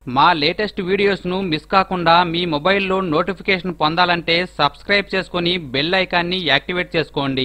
మా latest వీడియోస్ను miss కాకుండా మీ మొబైల్లో నోటిఫికేషన్ పొందాలంటే సబ్స్క్రైబ్ చేసుకుని బెల్ ఐకాన్ని యాక్టివేట్ చేసుకోండి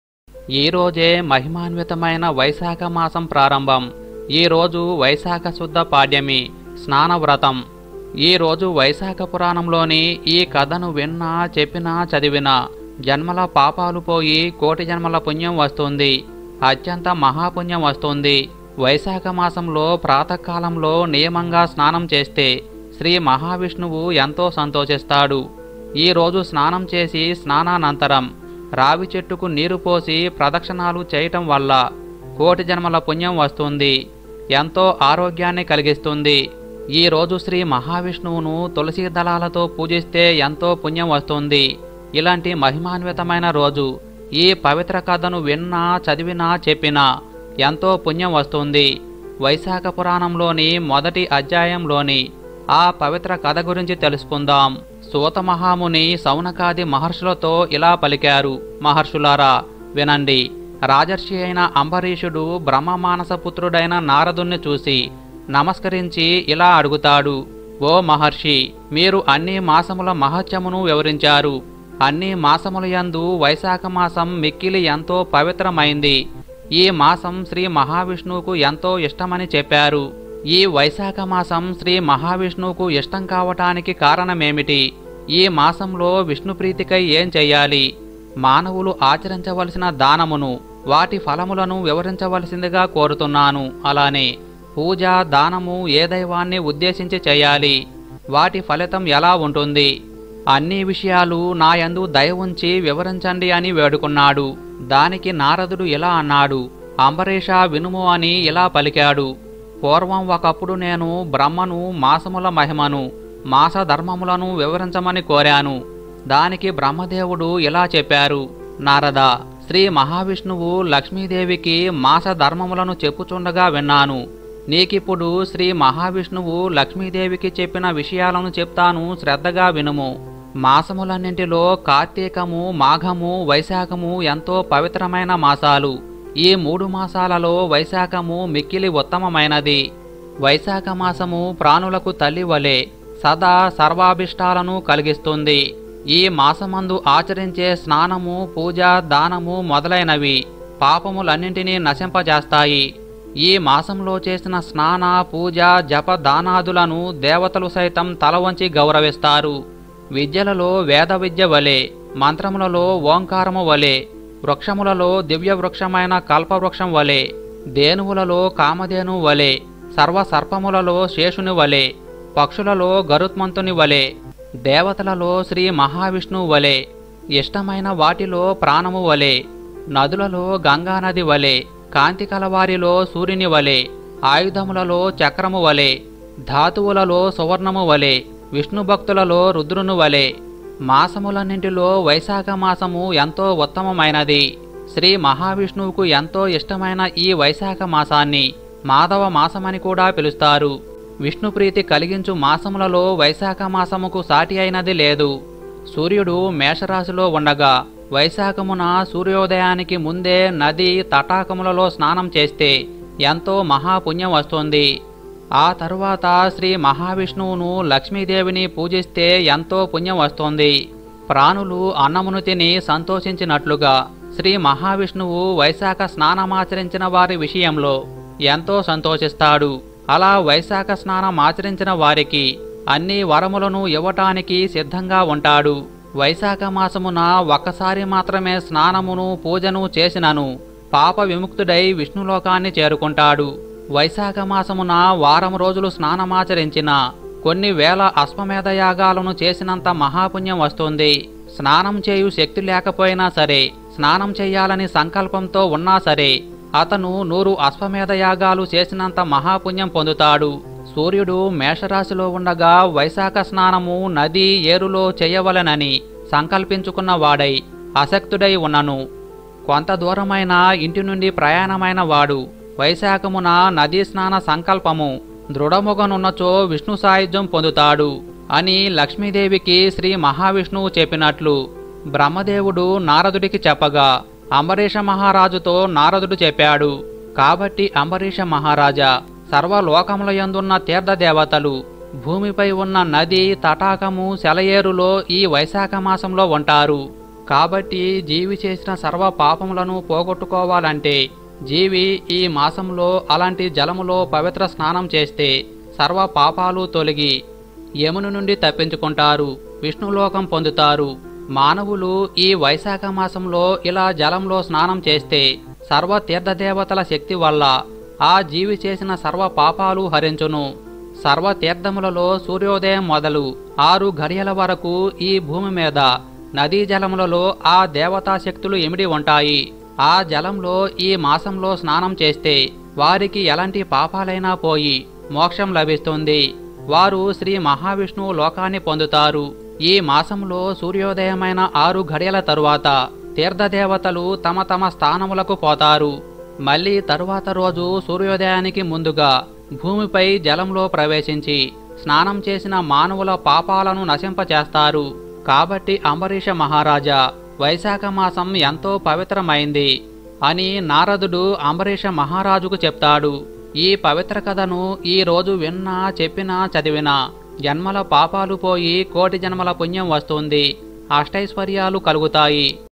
ఈ రోజే మహిమాన్వితమైన వైశాఖ మాసం ప్రారంభం ఈ రోజు వైశాఖ శుద్ధ పాడ్యమి స్నాన వ్రతం ఈ రోజు వైశాఖ పురాణంలోని ఈ కథను విన్నా చెప్పినా చదివినా జన్మల పాపాలు పోయి కోటి జన్మల పుణ్యం వస్తుంది అత్యంత మహాపుణ్యం వస్తుంది వైశాఖ మాసంలో ప్రాతకాలంలో నియమంగా స్నానం చేస్తే శ్రీ మహావిష్ణువు ఎంతో సంతోషిస్తాడు ఈ రోజు స్నానం చేసి స్నానానంతరం రావి చెట్టుకు నీరు పోసి ప్రదక్షిణాలు చేయటం వల్ల కోటి జన్మల పుణ్యం వస్తుంది ఎంతో ఆరోగ్యాన్ని కలిగిస్తుంది ఈ రోజు శ్రీ మహావిష్ణువును తులసి దళాలతో పూజిస్తే ఎంతో పుణ్యం వస్తుంది ఇలాంటి మహిమాన్వితమైన రోజు ఈ పవిత్ర కథను విన్నా చదివినా చెప్పినా ఎంతో పుణ్యం వస్తుంది వైశాఖ పురాణంలోని మొదటి అధ్యాయంలోని ఆ పవిత్ర కథ గురించి తెలుసుకుందాం సూత మహాముని సౌనకాది మహర్షులతో ఇలా పలికారు మహర్షులారా వినండి రాజర్షి అయిన అంబరీషుడు బ్రహ్మమానస పుత్రుడైన నారదుణ్ణి చూసి నమస్కరించి ఇలా అడుగుతాడు ఓ మహర్షి మీరు అన్ని మాసముల మహత్యమును వివరించారు అన్ని మాసముల యందు వైశాఖ మాసం మిక్కిలి ఎంతో పవిత్రమైంది ఈ మాసం శ్రీ మహావిష్ణువుకు ఎంతో ఇష్టమని చెప్పారు ఈ వైశాఖ మాసం శ్రీ మహావిష్ణువుకు ఇష్టం కావటానికి కారణమేమిటి ఈ మాసంలో విష్ణు ప్రీతికై ఏం చెయ్యాలి మానవులు ఆచరించవలసిన దానమును వాటి ఫలములను వివరించవలసిందిగా కోరుతున్నాను అలానే పూజ దానము ఏ దైవాన్ని ఉద్దేశించి చేయాలి వాటి ఫలితం ఎలా ఉంటుంది అన్ని విషయాలు నా యందు దయ ఉంచి వివరించండి అని వేడుకున్నాడు దానికి నారదుడు ఇలా అన్నాడు అంబరీష వినుము అని ఇలా పలికాడు పూర్వం ఒకప్పుడు నేను బ్రహ్మను మాసముల మహిమను మాస ధర్మములను వివరించమని కోరాను దానికి బ్రహ్మదేవుడు ఇలా చెప్పారు నారద శ్రీ మహావిష్ణువు లక్ష్మీదేవికి మాస ధర్మములను చెప్పుచుండగా విన్నాను నీకిప్పుడు శ్రీ మహావిష్ణువు లక్ష్మీదేవికి చెప్పిన విషయాలను చెప్తాను శ్రద్ధగా వినుము మాసములన్నింటిలో కార్తీకము మాఘము వైశాఖము ఎంతో పవిత్రమైన మాసాలు ఈ మూడు మాసాలలో వైశాఖము మిక్కిలి ఉత్తమమైనది వైశాఖ మాసము ప్రాణులకు తల్లి వలె సదా సర్వాభిష్టాలను కలిగిస్తుంది ఈ మాసమందు ఆచరించే స్నానము పూజ దానము మొదలైనవి పాపములన్నింటినీ నశింపజేస్తాయి ఈ మాసంలో చేసిన స్నాన పూజ జప దానాదులను దేవతలు సైతం తల వంచి గౌరవిస్తారు విద్యలలో వేద విద్య వలె మంత్రములలో ఓంకారము వలె వృక్షములలో దివ్య వృక్షమైన కల్పవృక్షం వలె దేనువులలో కామధేను వలె సర్వ సర్పములలో శేషుని వలె పక్షులలో గరుత్మంతుని వలె దేవతలలో శ్రీ మహావిష్ణువు వలె ఇష్టమైన వాటిలో ప్రాణము వలె నదులలో గంగానది వలె కాంతి కలవారిలో సూర్యుని వలె ఆయుధములలో చక్రము వలె ధాతువులలో సువర్ణము వలె విష్ణు భక్తులలో రుద్రుని వలె మాసములన్నింటిలో వైశాఖ మాసము ఎంతో ఉత్తమమైనది శ్రీ మహావిష్ణువుకు ఎంతో ఇష్టమైన ఈ వైశాఖ మాసాన్ని మాధవ మాసమని కూడా పిలుస్తారు విష్ణు ప్రీతి కలిగించు మాసములలో వైశాఖ మాసముకు సాటి అయినది లేదు సూర్యుడు మేషరాశిలో ఉండగా వైశాఖమున సూర్యోదయానికి ముందే నది తటాకములలో స్నానం చేస్తే ఎంతో మహాపుణ్యం వస్తుంది ఆ తరువాత శ్రీ మహావిష్ణువును లక్ష్మీదేవిని పూజిస్తే ఎంతో పుణ్యం వస్తుంది ప్రాణులు అన్నమును తిని సంతోషించినట్లుగా శ్రీ మహావిష్ణువు వైశాఖ స్నానమాచరించిన వారి విషయంలో ఎంతో సంతోషిస్తాడు అలా వైశాఖ స్నానం ఆచరించిన వారికి అన్ని వరములను ఇవ్వటానికి సిద్ధంగా ఉంటాడు వైశాఖ మాసమున ఒక్కసారి మాత్రమే స్నానమును పూజను చేసినను పాప విముక్తుడై విష్ణులోకాన్ని చేరుకుంటాడు వైశాఖ మాసమున వారం రోజులు స్నానమాచరించిన కొన్ని వేల అశ్వమేధ యాగాలను చేసినంత మహాపుణ్యం వస్తుంది స్నానం చేయు శక్తి లేకపోయినా సరే స్నానం చేయాలని సంకల్పంతో ఉన్నా సరే అతను నూరు అశ్వమేధ యాగాలు చేసినంత మహాపుణ్యం పొందుతాడు సూర్యుడు మేషరాశిలో ఉండగా వైశాఖ స్నానము నది ఏరులో చేయవలెనని సంకల్పించుకున్న వాడై అసక్తుడై ఉన్నను కొంత దూరమైన ఇంటి నుండి ప్రయాణమైన వాడు వైశాఖమున నదీ స్నాన సంకల్పము దృఢముగనున్నచో విష్ణు సాయుధ్యం పొందుతాడు అని లక్ష్మీదేవికి శ్రీ మహావిష్ణువు చెప్పినట్లు బ్రహ్మదేవుడు నారదుడికి చెప్పగా అంబరీష మహారాజుతో నారదుడు చెప్పాడు కాబట్టి అంబరీష మహారాజా సర్వలోకముల యందున్న తీర్థదేవతలు భూమిపై ఉన్న నది తటాకము సెలయేరులో ఈ వైశాఖ మాసంలో ఉంటారు కాబట్టి జీవి చేసిన సర్వ పాపములను పోగొట్టుకోవాలంటే జీవి ఈ మాసంలో అలాంటి జలములో పవిత్ర స్నానం చేస్తే సర్వ పాపాలు తొలగి యమును నుండి తప్పించుకుంటారు విష్ణులోకం పొందుతారు మానవులు ఈ వైశాఖ మాసంలో ఇలా జలంలో స్నానం చేస్తే సర్వ తీర్థదేవతల శక్తి వల్ల ఆ జీవి చేసిన సర్వ పాపాలు హరించును సర్వ తీర్థములలో సూర్యోదయం మొదలు ఆరు గడియల వరకు ఈ భూమి మీద నదీ జలములలో ఆ దేవతా శక్తులు ఇమిడి ఉంటాయి ఆ జలంలో ఈ మాసంలో స్నానం చేస్తే వారికి ఎలాంటి పాపాలైనా పోయి మోక్షం లభిస్తుంది వారు శ్రీ మహావిష్ణువు లోకాన్ని పొందుతారు ఈ మాసంలో సూర్యోదయమైన ఆరు గడియల తరువాత తీర్థదేవతలు తమ తమ స్థానములకు పోతారు మళ్ళీ తరువాత రోజు సూర్యోదయానికి ముందుగా భూమిపై జలంలో ప్రవేశించి స్నానం చేసిన మానవుల పాపాలను నశింపచేస్తారు కాబట్టి అంబరీష మహారాజా వైశాఖ మాసం ఎంతో పవిత్రమైంది అని నారదుడు అంబరీష మహారాజుకు చెప్తాడు ఈ పవిత్ర కథను ఈ రోజు విన్నా చెప్పినా చదివినా జన్మల పాపాలు పోయి కోటి జన్మల పుణ్యం వస్తుంది అష్టైశ్వర్యాలు కలుగుతాయి